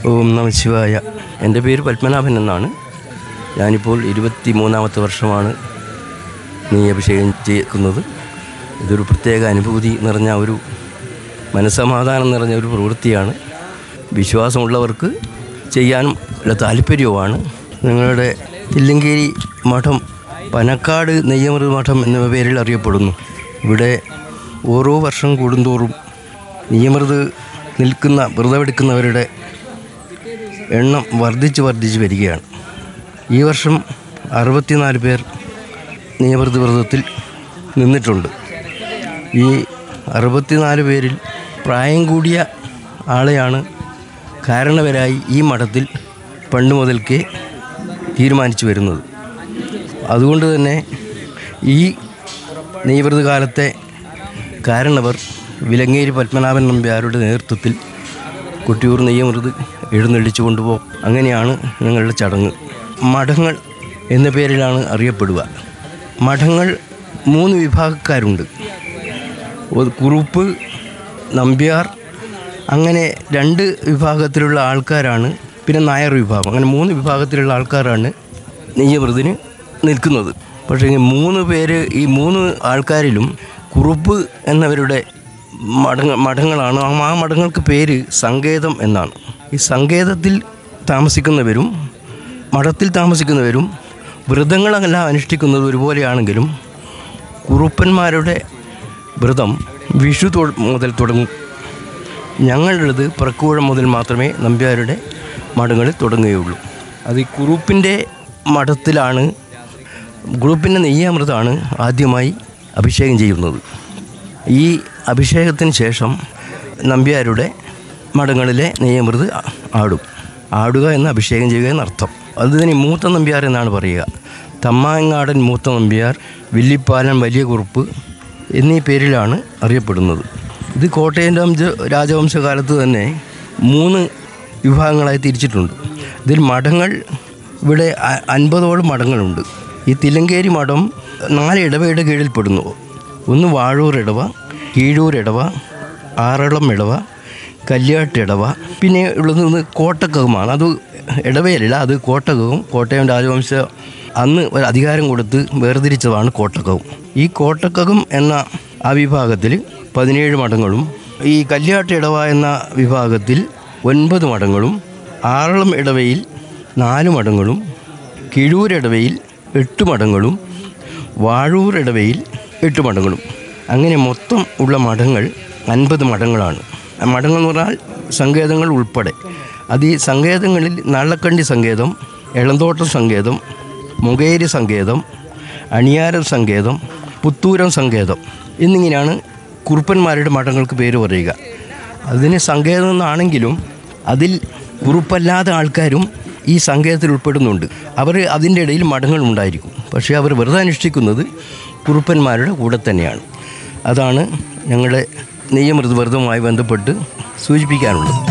ഓം നമ ശിവായ എൻ്റെ പേര് പത്മനാഭൻ എന്നാണ് ഞാനിപ്പോൾ ഇരുപത്തി മൂന്നാമത്തെ വർഷമാണ് നീ അഭിഷേകം ചെയ്യുന്നത് ഇതൊരു പ്രത്യേക അനുഭൂതി നിറഞ്ഞ ഒരു മനസ്സമാധാനം നിറഞ്ഞ ഒരു പ്രവൃത്തിയാണ് വിശ്വാസമുള്ളവർക്ക് ചെയ്യാനും ഉള്ള താല്പര്യവുമാണ് നിങ്ങളുടെ തില്ലങ്കേരി മഠം പനക്കാട് നെയ്യമൃത് മഠം എന്ന പേരിൽ അറിയപ്പെടുന്നു ഇവിടെ ഓരോ വർഷം കൂടുന്തോറും നിയമൃത് നിൽക്കുന്ന വ്രതമെടുക്കുന്നവരുടെ എണ്ണം വർദ്ധിച്ച് വർദ്ധിച്ച് വരികയാണ് ഈ വർഷം അറുപത്തിനാല് പേർ നിയമൃത വ്രതത്തിൽ നിന്നിട്ടുണ്ട് ഈ അറുപത്തിനാല് പേരിൽ പ്രായം കൂടിയ ആളെയാണ് കാരണവരായി ഈ മഠത്തിൽ പണ്ട് മുതൽക്കേ തീരുമാനിച്ചു വരുന്നത് അതുകൊണ്ട് തന്നെ ഈ നെയ്വൃത കാലത്തെ കാരണവർ വിലങ്ങേരി പത്മനാഭൻ നമ്പ്യാരുടെ നേതൃത്വത്തിൽ കൊട്ടിയൂർ നെയ്യമൃത് എഴുന്നള്ളിച്ചു കൊണ്ടുപോകും അങ്ങനെയാണ് ഞങ്ങളുടെ ചടങ്ങ് മഠങ്ങൾ എന്ന പേരിലാണ് അറിയപ്പെടുക മഠങ്ങൾ മൂന്ന് വിഭാഗക്കാരുണ്ട് ഒരു കുറുപ്പ് നമ്പ്യാർ അങ്ങനെ രണ്ട് വിഭാഗത്തിലുള്ള ആൾക്കാരാണ് പിന്നെ നായർ വിഭാഗം അങ്ങനെ മൂന്ന് വിഭാഗത്തിലുള്ള ആൾക്കാരാണ് നെയ്യമൃതിന് നിൽക്കുന്നത് പക്ഷേ ഈ മൂന്ന് പേര് ഈ മൂന്ന് ആൾക്കാരിലും കുറുപ്പ് എന്നവരുടെ മഠങ്ങ മഠങ്ങളാണ് ആ ആ മഠങ്ങൾക്ക് പേര് സങ്കേതം എന്നാണ് ഈ സങ്കേതത്തിൽ താമസിക്കുന്നവരും മഠത്തിൽ താമസിക്കുന്നവരും വ്രതങ്ങളെല്ലാം അനുഷ്ഠിക്കുന്നത് ഒരുപോലെയാണെങ്കിലും കുറുപ്പന്മാരുടെ വ്രതം വിഷു തൊ- മുതൽ തുടങ്ങും ഞങ്ങളുടേത് പ്രക്കൂഴം മുതൽ മാത്രമേ നമ്പ്യാരുടെ മഠങ്ങളിൽ തുടങ്ങുകയുള്ളൂ അത് ഈ കുറുപ്പിൻ്റെ മഠത്തിലാണ് ഗ്രൂപ്പിൻ്റെ നെയ്യാമൃതാണ് ആദ്യമായി അഭിഷേകം ചെയ്യുന്നത് ഈ അഭിഷേകത്തിന് ശേഷം നമ്പ്യാരുടെ മഠങ്ങളിലെ നെയ്യമൃത് ആടും ആടുക എന്ന് അഭിഷേകം ചെയ്യുക എന്നർത്ഥം അതിന് മൂത്ത നമ്പ്യാർ എന്നാണ് പറയുക തമ്മാങ്ങാടൻ മൂത്ത നമ്പ്യാർ വില്ലിപ്പാലൻ വലിയ കുറുപ്പ് എന്നീ പേരിലാണ് അറിയപ്പെടുന്നത് ഇത് കോട്ടയം രാംജ- രാജവംശകാലത്ത് തന്നെ മൂന്ന് വിഭാഗങ്ങളായി തിരിച്ചിട്ടുണ്ട് ഇതിൽ മഠങ്ങൾ ഇവിടെ അ- അൻപതോളം മഠങ്ങളുണ്ട് ഈ തിലങ്കേരി മഠം നാല് ഇടവയുടെ കീഴിൽപ്പെടുന്നു ഒന്ന് വാഴൂർ ഇടവ കീഴൂർ ഇടവ ആറളം ഇടവ കല്യാട്ട് ഇടവ പിന്നെ ഉള്ളത് ഒന്ന് കോട്ടക്കകമാണ് അത് ഇടവയല്ല അത് കോട്ടകവും കോട്ടയം രാജവംശ അന്ന് ഒരു അധികാരം കൊടുത്ത് വേർതിരിച്ചതാണ് കോട്ടക്കകം ഈ കോട്ടക്കകം എന്ന ആ വിഭാഗത്തിൽ പതിനേഴ് മഠങ്ങളും ഈ കല്യാട്ട് ഇടവ എന്ന വിഭാഗത്തിൽ ഒൻപത് മഠങ്ങളും ആറളം ഇടവയിൽ നാല് മഠങ്ങളും കിഴൂരിടവയിൽ എട്ട് മഠങ്ങളും വാഴൂർ ഇടവയിൽ എട്ട് മഠങ്ങളും അങ്ങനെ മൊത്തം ഉള്ള മഠങ്ങൾ അൻപത് മഠങ്ങളാണ് ആ മഠങ്ങൾ എന്ന് പറഞ്ഞാൽ സങ്കേതങ്ങൾ ഉൾപ്പെടെ അത് ഈ സങ്കേതങ്ങളിൽ നള്ളക്കണ്ടി സങ്കേതം എളന്തോട്ടം സങ്കേതം മുകേരി സങ്കേതം അണിയാരം സങ്കേതം പുത്തൂരം സങ്കേതം എന്നിങ്ങനെയാണ് കുറുപ്പന്മാരുടെ മഠങ്ങൾക്ക് പേര് പറയുക അതിന് സങ്കേതം എന്നാണെങ്കിലും അതിൽ കുറുപ്പല്ലാത്ത ആൾക്കാരും ഈ സങ്കേതത്തിൽ ഉൾപ്പെടുന്നുണ്ട് അവർ അതിൻ്റെ ഇടയിൽ മഠങ്ങൾ ഉണ്ടായിരിക്കും പക്ഷേ അവർ വ്രതം അനുഷ്ഠിക്കുന്നത് കുറുപ്പന്മാരുടെ കൂടെ തന്നെയാണ് അതാണ് ഞങ്ങളുടെ നെയ്യമൃത് വ്രതവുമായി ബന്ധപ്പെട്ട് സൂചിപ്പിക്കാനുള്ളത്